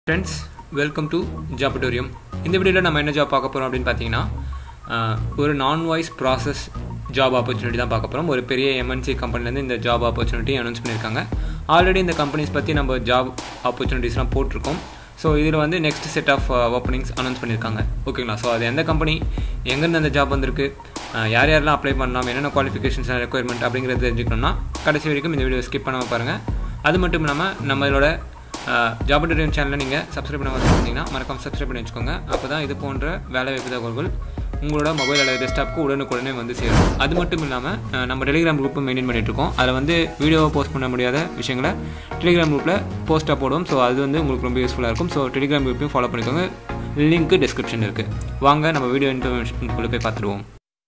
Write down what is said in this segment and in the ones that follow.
friends welcome to ஜாபட்டோரியம் இந்த வீடியோவில் நம்ம என்ன ஜாப் பார்க்க போகிறோம் அப்படின்னு பார்த்தீங்கன்னா ஆஹ், ஒரு நான் வாய்ஸ் ப்ராசஸ் ஜாப் ஆப்பர்ச்சுனிட்டி தான் பார்க்க போகிறோம் ஒரு பெரிய எம்என்சி கம்பெனிலேருந்து இந்த ஜாப் ஆப்பர்ச்சுனிட்டி அனௌன்ஸ் பண்ணியிருக்காங்க ஆல்ரெடி இந்த கம்பெனிஸ் பற்றி நம்ம ஜாப் ஆப்பர்ச்சுனிட்டிஸ்லாம் போட்டிருக்கோம் ஸோ இதில் வந்து next set of openings announce பண்ணியிருக்காங்க ஓகேங்களா ஸோ அது எந்த கம்பெனி எங்கேருந்து அந்த ஜாப் வந்திருக்கு ஆஹ், யார் யாரெல்லாம் அப்ளை பண்ணலாம் என்னென்ன குவாலிஃபிகேஷன்ஸ் ரெக்குயர்மெண்ட் அப்படிங்கிறது தெரிஞ்சுக்கணும்னா கடைசி வரைக்கும் இந்த வீடியோ ஸ்கிப் பண்ணாமல் பாருங்கள் அது மட்டும் இல்லாமல் நம்மளோட ஜாப் டெரியம் சேனலை நீங்கள் சப்ஸ்கிரைப் பண்ண வச்சுருந்தீங்கன்னா மறக்காம சப்ஸ்கிரைப் பண்ணி வச்சுக்கோங்க அப்போ தான் இது போன்ற வேலை வாய்ப்பு தகவல்கள் உங்களோட மொபைல் அல்லது டெஸ்க்டாப்க்கு உடனுக்குடனே வந்து சேரும் அது மட்டும் இல்லாமல் அஹ், நம்ம டெலிகிராம் குரூப்பும் மெயின்டைன் பண்ணிட்டு இருக்கோம் அதில் வந்து வீடியோவை போஸ்ட் பண்ண முடியாத விஷயங்களை டெலிகிராம் குரூப்பில் போஸ்ட்டாக போடுவோம் ஸோ அது வந்து உங்களுக்கு ரொம்ப யூஸ்ஃபுல்லாக இருக்கும் ஸோ டெலிகிராம் குரூப்பையும் ஃபாலோ பண்ணிக்கோங்க லிங்க் டிஸ்கிரிப்ஷன் இருக்குது வாங்க நம்ம வீடியோ இன்ஃபர்மேஷனுக்குள்ளே போய் பார்த்துருவோம்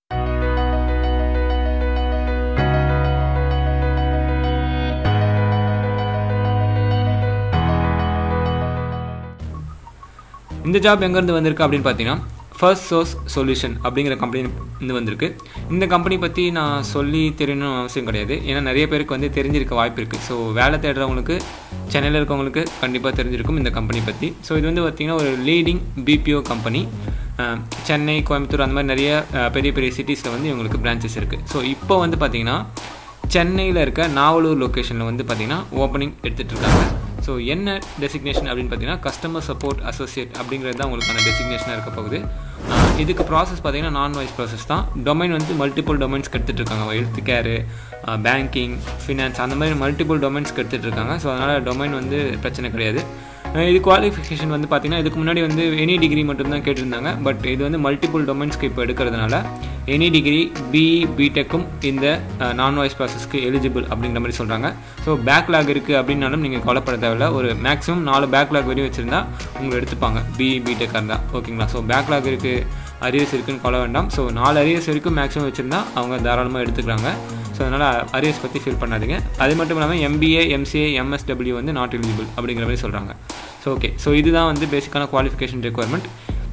இந்த ஜாப் எங்கேருந்து வந்திருக்கு அப்படின்னு பார்த்தீங்கன்னா ஃபர்ஸ்ட் சோர்ஸ் சொல்யூஷன் அப்படிங்கிற கம்பெனி இருந்து வந்திருக்கு இந்த கம்பெனி பற்றி நான் சொல்லி தெரியணும்னு அவசியம் கிடையாது ஏன்னா நிறைய பேருக்கு வந்து தெரிஞ்சிருக்க வாய்ப்பு இருக்குது ஸோ வேலை தேடுறவங்களுக்கு சென்னையில் இருக்கவங்களுக்கு கண்டிப்பாக தெரிஞ்சிருக்கும் இந்த கம்பெனி பற்றி ஸோ இது வந்து பார்த்திங்கன்னா ஒரு leading BPO company Chennai Coimbatore அந்த மாதிரி நிறைய அஹ், பெரிய பெரிய சிட்டிஸில் வந்து இவங்களுக்கு பிரான்ச்சஸ் இருக்குது ஸோ இப்போ வந்து பார்த்திங்கன்னா சென்னையில் இருக்க நாவலூர் லொக்கேஷனில் வந்து பார்த்திங்கன்னா ஓப்பனிங் எடுத்துகிட்டு இருக்காங்க ஸோ என்ன டெசிக்னேஷன் அப்படின்னு பார்த்தீங்கன்னா கஸ்டமர் சப்போர்ட் அசோசியேட் அப்படிங்கிறது தான் உங்களுக்கான டெசிக்னேஷனாக இருக்க போகுது ஆஹ் இதுக்கு ப்ராசஸ் பார்த்தீங்கன்னா நான் வாய்ஸ் ப்ராசஸ் தான் டொமைன் வந்து மல்டிபிள் டொமைன்ஸ்க்கு எடுத்துகிட்டு இருக்காங்க ஹெல்த் கேரு பேங்கிங் ஃபினான்ஸ் அந்த மாதிரி மல்டிபிள் டொமைன்ஸ்க்கு எடுத்துகிட்டு இருக்காங்க ஸோ அதனால் டொமைன் வந்து பிரச்சனை கிடையாது அஹ் இது குவாலிஃபிகேஷன் வந்து பார்த்தீங்கன்னா இதுக்கு முன்னாடி வந்து எனி டிகிரி மட்டும்தான் கேட்டிருந்தாங்க பட் இது வந்து மல்டிபிள் டொமைன்ஸ்க்கு இப்போ எடுக்கிறதுனால எனி டிகிரி பிஇ பிடெக்கும் இந்த நான் வாய்ஸ் ப்ராசஸ்க்கு எலிஜிபிள் அப்படிங்கிற மாதிரி சொல்கிறாங்க ஸோ பேக்லாக் இருக்குது அப்படின்னாலும் நீங்கள் கவலைப்பட தேவையில்ல ஒரு மேக்ஸிமம் நாலு பேக்லாக் வரையும் வச்சுருந்தா உங்களை எடுத்துப்பாங்க பிஇ பிடெக்காக இருந்தால் ஓகேங்களா ஸோ பேக்லாக் இருக்குது அரியர்ஸ் இருக்குன்னு கவலை வேண்டாம் ஸோ நாலு அரியர்ஸ் வரைக்கும் மேக்ஸிமம் வச்சுருந்தா அவங்க தாராளமாக எடுத்துக்கிறாங்க ஸோ அதனால் அரியர்ஸ் பற்றி ஃபீல் பண்ணாதீங்க அது மட்டும் இல்லாமல் எம்பிஏ எம்சிஏ எம்எஸ்டபிள்யூ வந்து நாட் எலிஜிபிள் அப்படிங்கிற மாதிரி சொல்கிறாங்க ஸோ ஓகே ஸோ இதுதான் வந்து பேசிக்கான குவாலிஃபிகேஷன் ரெக்குவயர்மெண்ட்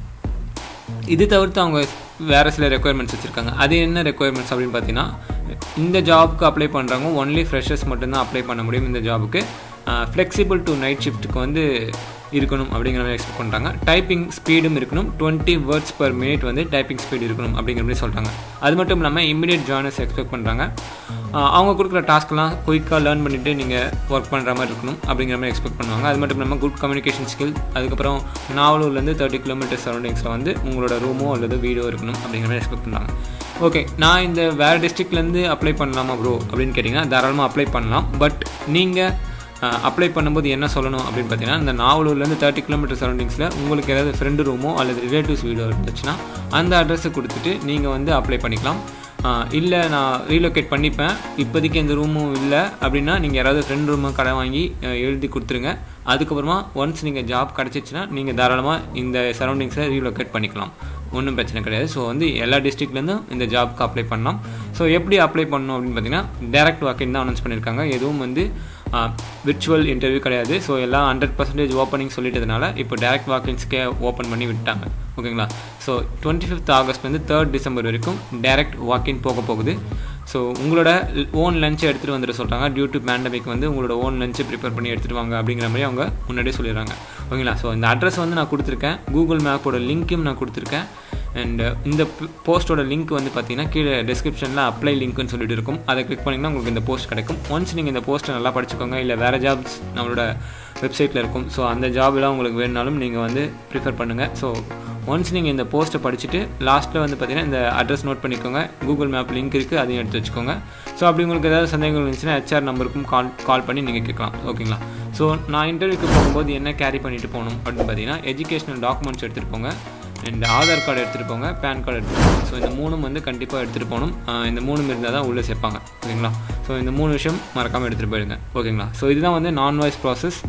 இது தவிர்த்து அவங்க வேறு சில ரெக்குயர்மெண்ட்ஸ் வச்சுருக்காங்க அது என்ன ரெக்குயர்மெண்ட்ஸ் அப்படின்னு பார்த்தீங்கன்னா இந்த ஜாப்க்கு அப்ளை பண்ணுறவங்க ஒன்லி ஃப்ரெஷர்ஸ் மட்டும்தான் அப்ளை பண்ண முடியும் இந்த ஜாபுக்கு ஃப்ளெக்சிபிள் டு நைட் ஷிஃப்ட்டுக்கு வந்து இருக்கணும் அப்படிங்கிற மாதிரி எக்ஸ்பெக்ட் பண்ணுறாங்க டைப்பிங் ஸ்பீடும் இருக்கணும் டுவெண்ட்டி வேர்ட்ஸ் per மினிட் வந்து டைப்பிங் ஸ்பீடு இருக்கணும் அப்படிங்கிற மாதிரி சொல்கிறாங்க அது மட்டும் இல்லாமல் இமிடியட் ஜாயினர்ஸ் எக்ஸ்பெக்ட் பண்ணுறாங்க அவங்க கொடுக்குற டாஸ்க்லாம் குயிக்காக லேர்ன் பண்ணிவிட்டு நீங்கள் ஒர்க் பண்ணுற மாதிரி இருக்கணும் அப்படிங்கிற மாதிரி எக்ஸ்பெக்ட் பண்ணுவாங்க அது மட்டும் இல்லாமல் குட் கம்யூனிகேஷன் ஸ்கில் அதுக்கப்புறம் நாவலூர்லேருந்து தேர்ட்டி கிலோமீட்டர் சரௌண்டிங்ஸில் வந்து உங்களோட ரூமோ அல்லது வீடோ இருக்கணும் அப்படிங்கிற மாதிரி எக்ஸ்பெக்ட் பண்ணுறாங்க ஓகே நான் இந்த வேறு டிஸ்ட்ரிக்ட்லேருந்து அப்ளை பண்ணலாமா ப்ரோ அப்படின்னு கேட்டிங்கன்னா தாராளமாக அப்ளை பண்ணலாம் பட் நீங்கள் அப்ளை பண்ணும்போது என்ன சொல்லணும் அப்படின்னு பார்த்தீங்கன்னா இந்த நாவலூர்லேருந்து தேர்ட்டி கிலோமீட்டர் சரௌண்டிங்ஸில் உங்களுக்கு ஏதாவது ஃப்ரெண்டு ரூமோ அல்லது ரிலேட்டிவ்ஸ் வீடோ இருந்துச்சுன்னா அந்த அட்ரஸை கொடுத்துட்டு நீங்கள் வந்து அப்ளை பண்ணிக்கலாம் இல்லை நான் ரீலொகேட் பண்ணிப்பேன் இப்போதைக்கு எந்த ரூமும் இல்லை அப்படின்னா நீங்கள் யாராவது ஃப்ரெண்ட் ரூமை கடை வாங்கி அஹ், எழுதி கொடுத்துருங்க அதுக்கப்புறமா ஒன்ஸ் நீங்கள் ஜாப் கிடச்சிச்சின்னா நீங்கள் தாராளமாக இந்த சரௌண்டிங்ஸை ரீலொகேட் பண்ணிக்கலாம் ஒன்றும் பிரச்சனை கிடையாது ஸோ வந்து எல்லா டிஸ்ட்ரிக்ட்லேருந்தும் இந்த ஜாப்க்கு அப்ளை பண்ணலாம் ஸோ எப்படி அப்ளை பண்ணணும் அப்படின்னு பார்த்தீங்கன்னா டேரக்ட் வாக்கின் தான் அனௌன்ஸ் பண்ணியிருக்காங்க எதுவும் வந்து விர்ச்சுவல் இன்டர்வியூ கிடையாது ஸோ எல்லாம் ஹண்ட்ரட் பர்சன்டேஜ் ஓப்பனிங் சொல்லிட்டதுனால இப்போ டேரக்ட் வாக்கின்ஸ்க்கே ஓப்பன் பண்ணி விட்டாங்க ஓகேங்களா ஸோ டுவெண்ட்டி ஃபிஃப்த் ஆகஸ்ட்லேருந்து தேர்ட் டிசம்பர் வரைக்கும் டேரக்ட் வாக்கின் போக போகுது ஸோ உங்களோட ஓன் லஞ்சை எடுத்துகிட்டு வந்துட சொல்கிறாங்க டியூ டு பேண்டமிக் வந்து உங்களோட ஓன் லஞ்சை ப்ரிப்பேர் பண்ணி எடுத்துகிட்டு வாங்க அப்படிங்கிற மாதிரி அவங்க முன்னாடியே சொல்லிடுறாங்க ஓகேங்களா ஸோ இந்த அட்ரஸ் வந்து நான் கொடுத்துருக்கேன் கூகுள் மேப்போட லிங்க்கும் நான் கொடுத்துருக்கேன் அண்ட் இந்த போஸ்ட்டோட லிங்க் வந்து பார்த்தீங்கன்னா கீழே டிஸ்கிரிப்ஷனில் அப்ளை லிங்க்னு சொல்லிட்டு இருக்கும் அதை கிளிக் பண்ணிங்கன்னா உங்களுக்கு இந்த போஸ்ட் கிடைக்கும் ஒன்ஸ் நீங்கள் இந்த போஸ்ட்டை நல்லா படிச்சுக்கோங்க இல்லை வேறு ஜாப்ஸ் நம்மளோட வெப்சைட்டில் இருக்கும் ஸோ அந்த ஜாப்லாம் உங்களுக்கு வேணுனாலும் நீங்கள் வந்து ப்ரிஃபர் பண்ணுங்கள் ஸோ ஒன்ஸ் நீங்கள் இந்த போஸ்ட்டை படிச்சுட்டு லாஸ்ட்டில் வந்து பார்த்தீங்கன்னா இந்த அட்ரஸ் நோட் பண்ணிக்கோங்க கூகுள் மேப் லிங்க் இருக்குது அதையும் எடுத்து வச்சுக்கோங்க ஸோ அப்படி உங்களுக்கு ஏதாவது சந்தேகங்கள் இருந்துச்சுன்னா ஹெச்ஆர் நம்பருக்கும் கால் கால் பண்ணி நீங்கள் கேட்கலாம் ஓகேங்களா ஸோ நான் இன்டர்வியூக்கு போகும்போது என்ன கேரி பண்ணிட்டு போகணும் அப்படின்னு பார்த்தீங்கன்னா எஜுகேஷனல் டாக்குமெண்ட்ஸ் எடுத்துகிட்டு போங்க அண்ட் ஆதார் கார்டு எடுத்துகிட்டு போங்க பேன் கார்டு எடுத்துகிட்டு போங்க ஸோ இந்த மூணும் வந்து கண்டிப்பாக எடுத்துகிட்டு போகணும் ஆஹ் இந்த மூணும் இருந்தால் தான் உள்ளே சேர்ப்பாங்க ஓகேங்களா ஸோ இந்த மூணு விஷயம் மறக்காமல் எடுத்துகிட்டு போயிடுங்க ஓகேங்களா ஸோ இதுதான் வந்து நான் வாய்ஸ் ப்ராசஸ்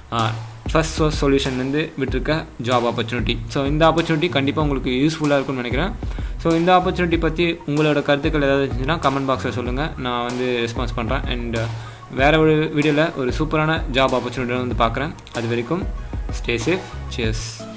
ஃபஸ்ட் சோர்ஸ் சொல்யூஷன்லேருந்து விட்டுருக்க ஜாப் ஆப்பர்ச்சுனிட்டி ஸோ இந்த ஆப்பர்ச்சுனிட்டி கண்டிப்பாக உங்களுக்கு யூஸ்ஃபுல்லாக இருக்கும்னு நினைக்கிறேன் ஸோ இந்த ஆப்பர்ச்சுனிட்டி பற்றி உங்களோட கருத்துக்கள் ஏதாவது இருந்துச்சுன்னா கமெண்ட் பாக்ஸில் சொல்லுங்கள் நான் வந்து ரெஸ்பான்ஸ் பண்ணுறேன் அண்ட் வேறு ஒரு வீடியோவில் ஒரு சூப்பரான ஜாப் ஆப்பர்ச்சுனிட்டியை வந்து பார்க்குறேன் அது வரைக்கும் ஸ்டே சேஃப் சியர்ஸ்